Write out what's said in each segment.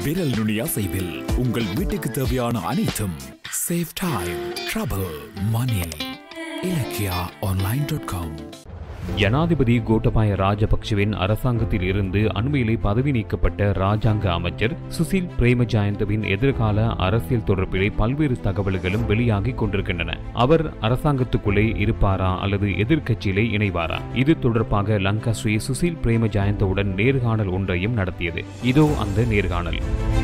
விரல் நுனி அசைவில் உங்கள் வீட்டுக்கு தேவையான அனைத்தும் save time trouble money Ilakkiya online dot com ஜனாதிபதி கோட்டபாய ராஜபக்ஷவின் அரசாங்கத்தில் இருந்து அண்மையிலே பதவி நீக்கப்பட்ட ராஜாங்க அமைச்சர் சுசில் பிரேமஜாயந்தவின் எதிர்கால அரசியல் தொடர்பிலே பல்வேறு தகவல்களும் வெளியாகிக் கொண்டிருக்கின்றன அவர் அரசாங்கத்துக்குள்ளே இருப்பாரா அல்லது எதிர்க்கட்சியிலே இணைவாரா இது தொடர்பாக லங்கா ஸ்ரீ சுசில் பிரேமஜாயந்தவுடன் நேர்காணல் ஒன்றையும் நடத்தியது இதோ அந்த நேர்காணல்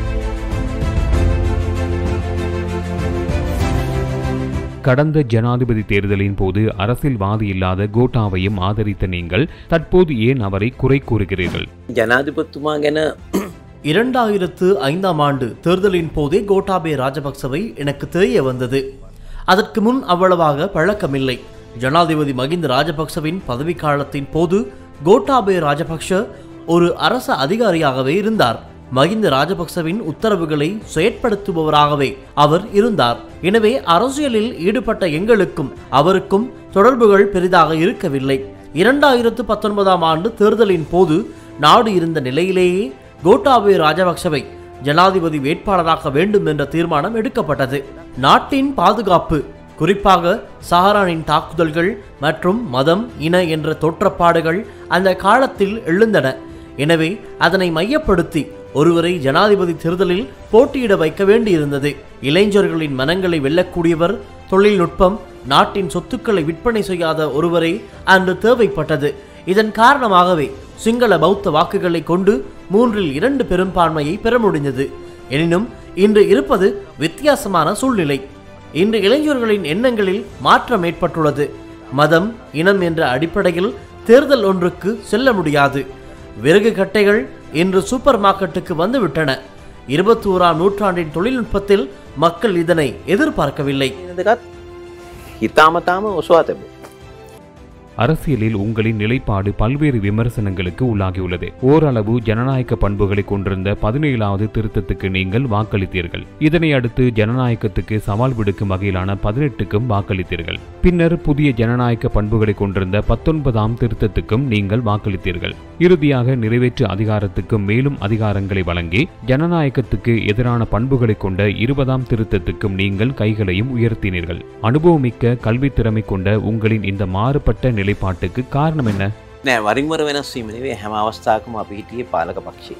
கடந்த ஜனாதிபதி தேர்தலின் போது அரசியல்வாதி இல்லாத கோட்டாவையும் ஆதரித்த நீங்கள் தற்போது ஏன் அவரை குறை கூறுகிறீர்கள் ජනාධිපත්තුමා ගැන இரண்டாயிரத்து ஐந்தாம் ஆண்டு தேர்தலின் போதே கோட்டாபே ராஜபக்சவை எனக்கு தெரிய வந்தது அதற்கு முன் அவ்வளவாக பழக்கமில்லை ஜனாதிபதி மகிந்த ராஜபக்சவின் பதவிக்காலத்தின் போது கோட்டாபே ராஜபக்ஷ ஒரு அரச அதிகாரியாகவே இருந்தார் மகிந்த ராஜபக்சவின் உத்தரவுகளை செயற்படுத்துபவராகவே அவர் இருந்தார் எனவே அரசியலில் ஈடுபட்ட எங்களுக்கும் அவருக்கும் தொடர்புகள் பெரிதாக இருக்கவில்லை இரண்டாயிரத்து பத்தொன்பதாம் ஆண்டு தேர்தலின் போது நாடு இருந்த நிலையிலேயே கோட்டாபே ராஜபக்சவை ஜனாதிபதி வேட்பாளராக்க வேண்டும் என்ற தீர்மானம் எடுக்கப்பட்டது நாட்டின் பாதுகாப்பு குறிப்பாக சஹரானின் தாக்குதல்கள் மற்றும் மதம் இன என்ற தோற்றப்பாடுகள் அந்த காலத்தில் எழுந்தன எனவே அதனை மையப்படுத்தி ஒருவரை ஜனாதிபதி தேர்தலில் போட்டியிட வைக்க வேண்டியிருந்தது இளைஞர்களின் மனங்களை வெல்லக்கூடியவர் தொழில்நுட்பம் நாட்டின் சொத்துக்களை விற்பனை செய்யாத ஒருவரை அன்று தேவைப்பட்டது இதன் காரணமாகவே சிங்கள பௌத்த வாக்குகளை கொண்டு மூன்றில் இரண்டு பெரும்பான்மையை பெற முடிந்தது எனினும் இன்று இருப்பது வித்தியாசமான சூழ்நிலை இன்று இளைஞர்களின் எண்ணங்களில் மாற்றம் ஏற்பட்டுள்ளது மதம் இனம் என்ற அடிப்படையில் தேர்தல் ஒன்றுக்கு செல்ல முடியாது விறகு கட்டைகள் இன்று சூப்பர் மார்க்கெட்டுக்கு வந்துவிட்டன இருபத்தி ஓராம் நூற்றாண்டின் தொழில்நுட்பத்தில் மக்கள் இதனை எதிர்பார்க்கவில்லை දෙකත් හිතාමතාම ඔස්වා තැබ அரசியலில் உங்களின் நிலைப்பாடு பல்வேறு விமர்சனங்களுக்கு உள்ளாகியுள்ளது ஓரளவு ஜனநாயக பண்புகளை கொண்டிருந்த பதினேழாவது திருத்தத்துக்கு நீங்கள் வாக்களித்தீர்கள் இதனை அடுத்து ஜனநாயகத்துக்கு சவால் விடுக்கும் வகையிலான பதினெட்டுக்கும் வாக்களித்தீர்கள் பின்னர் புதிய ஜனநாயக பண்புகளை கொண்டிருந்த பத்தொன்பதாம் திருத்தத்துக்கும் நீங்கள் வாக்களித்தீர்கள் இறுதியாக நிறைவேற்று அதிகாரத்துக்கு மேலும் அதிகாரங்களை வழங்கி ஜனநாயகத்துக்கு எதிரான பண்புகளை கொண்ட இருபதாம் திருத்தத்துக்கும் நீங்கள் கைகளையும் உயர்த்தினீர்கள் அனுபவமிக்க கல்வி திறமை கொண்ட உங்களின் இந்த மாறுபட்ட நிலைப்பாட்டுக்கு காரணம் என்ன නෑ වරින්වර වෙනස් වීමනවේ හැම අවස්ථාකම අපි හිටියේ පාලක පක්ෂේ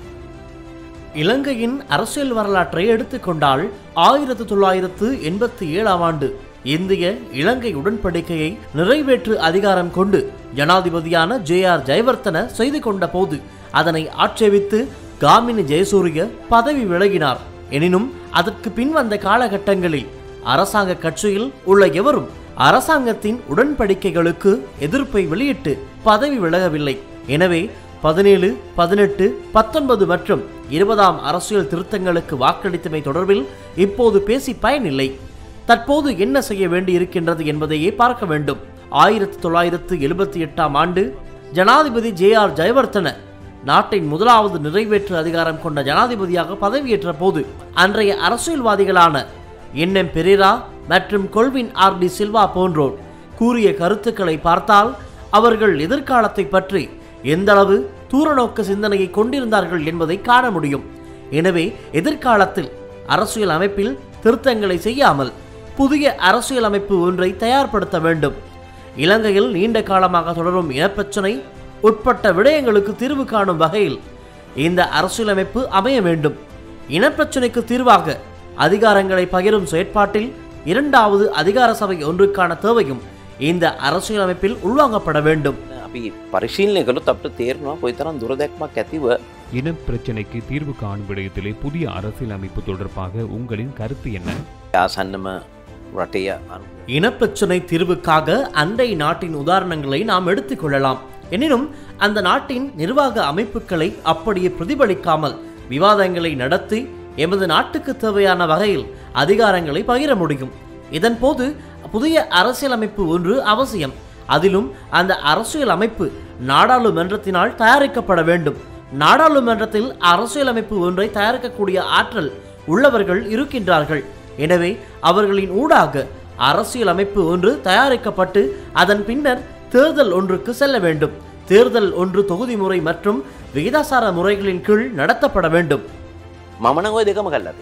இலங்கையின் அரசியல் வரலாற்றை எடுத்துக்கொண்டால் ஆயிரத்து தொள்ளாயிரத்து எண்பத்தி ஏழாம் ஆண்டு இந்திய இலங்கை உடன்படிக்கையை நிறைவேற்று அதிகாரம் கொண்டு ஜனாதிபதியான ஜே ஆர் ஜெயவர்த்தன செய்து கொண்ட போது அதனை ஆட்சேபித்து காமினி ஜெயசூரிய பதவி விலகினார் எனினும் அதற்கு பின் வந்த காலகட்டங்களில் அரசாங்க கட்சியில் உள்ள எவரும் அரசாங்கத்தின் உடன்படிக்கைகளுக்கு எதிர்ப்பை வெளியிட்டு பதவி விலகவில்லை எனவே பதினேழு பதினெட்டு பத்தொன்பது மற்றும் இருபதாம் அரசியல் திருத்தங்களுக்கு வாக்களித்தமை தொடர்பில் இப்போது பேசி பயனில்லை தற்போது என்ன செய்ய வேண்டியிருக்கின்றது என்பதையே பார்க்க வேண்டும் ஆயிரத்தி தொள்ளாயிரத்து எழுபத்தி எட்டாம் ஆண்டு ஜனாதிபதி ஜே ஆர் ஜெயவர்த்தன நாட்டின் முதலாவது நிறைவேற்று அதிகாரம் கொண்ட ஜனாதிபதியாக பதவியேற்ற போது அன்றைய அரசியல்வாதிகளான என் எம் பெரேரா மற்றும் கொல்வின் ஆர் டி சில்வா போன்றோர் கூறிய கருத்துக்களை பார்த்தால் அவர்கள் எதிர்காலத்தை பற்றி எந்தளவு தூரநோக்கு சிந்தனையை கொண்டிருந்தார்கள் என்பதை காண முடியும் எனவே எதிர்காலத்தில் அரசியல் அமைப்பில் திருத்தங்களை செய்யாமல் புதிய அரசியல் அமைப்பு ஒன்றை தயார்படுத்த வேண்டும் இலங்கையில் நீண்ட காலமாக தொடரும் இனப்பிரச்சனை உட்பட்ட விடயங்களுக்கு தீர்வு காணும் வகையில் இந்த அரசியலமைப்பு அமைய வேண்டும் இனப்பிரச்சனைக்கு தீர்வாக அதிகாரங்களை பகிரும் செயற்பாட்டில் இரண்டாவது அதிகார சபை ஒன்றுக்கான தேவையும் இந்த அரசியலமைப்பில் உள்வாங்கப்பட வேண்டும் අපි පරිශීලනය කළු අපට තේරනවා කොයිතරම් දුරදැක්මක් ඇතිව இனப்பிரச்சினைக்கு தீர்வு காணும் விடயத்திலே புதிய அரசியல் அமைப்பு தொடர்பாக உங்களின் கருத்து என்ன ආසන්නම රටය අනු இனப்பிரச்சனை தீர்வுக்காக அண்டை நாட்டின் உதாரணங்களை நாம் எடுத்துக்கொள்ளலாம் எனினும் அந்த நாட்டின் நிர்வாக அமைப்புகளை அப்படியே பிரதிபலிக்காமல் விவாதங்களை நடத்தி எமது நாட்டுக்கு தேவையான வகையில் அதிகாரங்களை பகிர முடியும் இதன்போது புதிய அரசியலமைப்பு ஒன்று அவசியம் அதிலும் அந்த அரசியல் அமைப்பு நாடாளுமன்றத்தினால் தயாரிக்கப்பட வேண்டும் நாடாளுமன்றத்தில் அரசியலமைப்பு ஒன்றை தயாரிக்கக்கூடிய ஆற்றல் உள்ளவர்கள் இருக்கின்றார்கள் எனவே அவர்களின் ஊடாக அரசியல் அமைப்பு ஒன்று தயாரிக்கப்பட்டு அதன் பின்னர் தேர்தல் ஒன்றுக்கு செல்ல வேண்டும் தேர்தல் ஒன்று தொகுதி முறை மற்றும் விகிதாசார முறைகளின் கீழ் நடத்தப்பட வேண்டும் මමන ඔය දෙකම කල්ලති.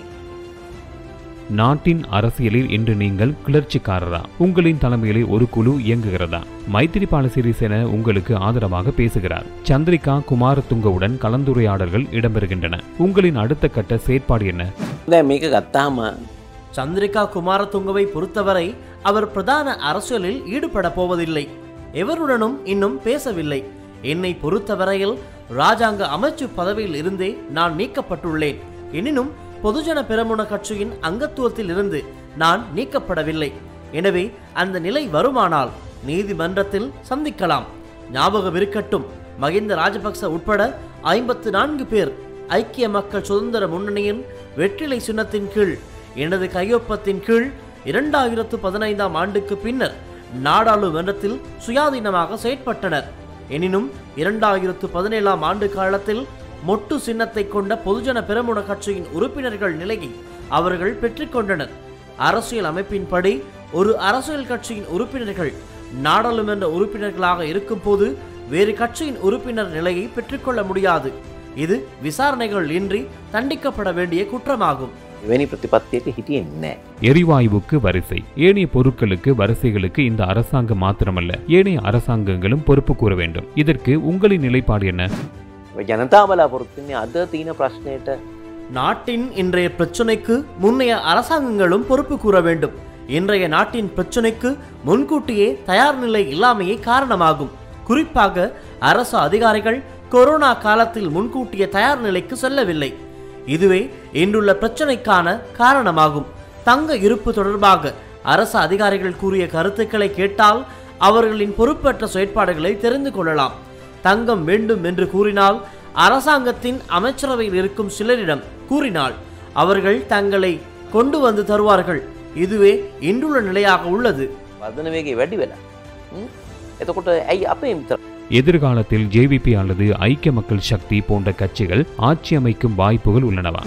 நாட்டின் அரசியலில் இன்று நீங்கள் கிளர்ச்சிக்காரரா உங்களின் தலைமையிலே ஒரு குழு இயங்குகிறதா மைத்திரிபால சிறிசேன உங்களுக்கு ஆதரவாக பேசுகிறார் சந்திரிகா குமாரதுங்கவுடன் கலந்துரையாடல்கள் இடம்பெறுகின்றன உங்களின் அடுத்த கட்ட செயற்பாடு என்ன දැ මේක ගත්තාම சந்திரிகா குமாரதுங்கவை பொறுத்தவரை அவர் பிரதான அரசியலில் ஈடுபட போவதில்லை எவருடனும் இன்னும் பேசவில்லை என்னை பொறுத்தவரையில் ராஜாங்க அமைச்சு பதவியில் இருந்தே நான் நீக்கப்பட்டுள்ளேன் எனினும் பொதுஜன பெரமுன கட்சியின் அங்கத்துவத்தில் இருந்து நான் நீக்கப்படவில்லை எனவே அந்த நிலை வருமானால் நீதிமன்றத்தில் சந்திக்கலாம் ஞாபகம் இருக்கட்டும் மகிந்த ராஜபக்ச உட்பட ஐம்பத்து நான்கு பேர் ஐக்கிய மக்கள் சுதந்திர முன்னணியின் வெற்றிலை சின்னத்தின் கீழ் எனது கையொப்பத்தின் கீழ் இரண்டாயிரத்து பதினைந்தாம் ஆண்டுக்கு பின்னர் நாடாளுமன்றத்தில் சுயாதீனமாக செயற்பட்டனர் எனினும் இரண்டாயிரத்து பதினேழாம் ஆண்டு காலத்தில் மொட்டு சின்னத்தை கொண்ட பொதுஜன பெரமுன கட்சியின் உறுப்பினர்கள் நிலையை அவர்கள் பெற்றுக்கொண்டனர் அரசியல் அமைப்பின்படி ஒரு அரசியல் கட்சியின் உறுப்பினர்கள் நாடாளுமன்ற உறுப்பினர்களாக இருக்கும்போது வேறு கட்சியின் உறுப்பினர் நிலையை பெற்றுக்கொள்ள முடியாது இது விசாரணைகள் இன்றி தண்டிக்கப்பட வேண்டிய குற்றமாகும் එවැනි ප්‍රතිපත්තියක හිටියෙන් නෑ. எரிவாயுவுக்கு வரிசை ஏனைய பொருட்களுக்கு வரிசைகளுக்கு இந்த அரசாங்கம் மாத்திரமல்ல ஏனைய அரசாங்கங்களும் பொறுப்பு கூற வேண்டும் இதற்கு உங்களின் நிலைப்பாடு என்ன ඔය ජනතා බලාපොරොත්තුන්නේ අද තියෙන ප්‍රශ්නයට நாட்டின் இன்றைய பிரச்சனைக்கு முன்னைய அரசாங்கங்களும் பொறுப்பு கூற வேண்டும் இன்றைய நாட்டின் பிரச்சனைக்கு முன்கூட்டியே தயார் நிலை இல்லாமையே காரணமாகும் குறிப்பாக அரசு அதிகாரிகள் கொரோனா காலத்தில் முன்கூட்டிய தயார் நிலைக்கு செல்லவில்லை இதுவே இன்றுள்ள பிரச்சனைக்கான காரணமாகும் தங்க இருப்பு தொடர்பாக அரசு அதிகாரிகள் கூறிய கருத்துக்களை கேட்டால் அவர்களின் பொறுப்பற்ற செயற்பாடுகளை தெரிந்து கொள்ளலாம் தங்கம் வேண்டும் என்று கூறினால் அரசாங்கத்தின் அமைச்சரவையில் இருக்கும் சிலரிடம் கூறினால் அவர்கள் தங்களை கொண்டு வந்து தருவார்கள் இதுவே இன்றுள்ள நிலையாக உள்ளது වර්ධන වේගේ වැඩි වෙලා. ம்? එතකොට ඇයි අපේ විතර எதிர்காலத்தில் ஜேவிபி அல்லது ஐக்கிய மக்கள் சக்தி போன்ற கட்சிகள் ஆட்சி அமைக்கும் வாய்ப்புகள் உள்ளனவா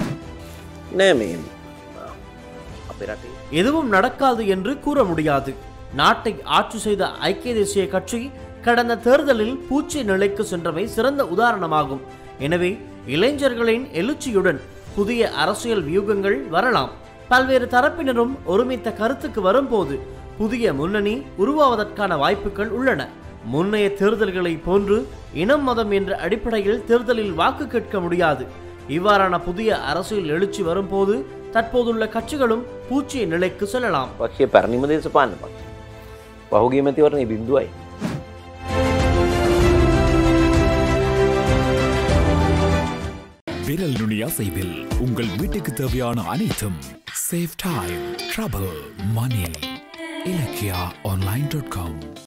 නෑ මේ අපේ රටේ எதுவும் நடக்காது என்று கூற முடியாது நாட்டை ஆட்சி செய்த ஐக்கிய தேசிய கட்சி கடந்த தேர்தலில் பூச்சி நிலைக்கு சென்றவை சிறந்த உதாரணமாகும் எனவே இளைஞர்களின் எழுச்சியுடன் புதிய அரசியல் வியூகங்கள் வரலாம் பல்வேறு தரப்பினரும் ஒருமித்த கருத்துக்கு வரும்போது புதிய முன்னணி உருவாவதற்கான வாய்ப்புகள் உள்ளன முன்னைய தேர்தல்களை போன்று இனம் மதம் என்ற அடிப்படையில் தேர்தலில் வாக்கு கேட்க முடியாது இவ்வாறான புதிய அரசியல் எழுச்சி வரும்போது தற்போதுள்ள கட்சிகளும் பூச்சிய நிலைக்கு செல்லலாம் පක්ෂය පැරණිම දේශපාන්න පක්ෂ. පහුගේ මතිවරණය බින්දුවයි. விரல் நுனி அசைவில் உங்கள் வீட்டுக்கு தேவையான அனைத்தும் save time trouble money Ilakkiya online dot com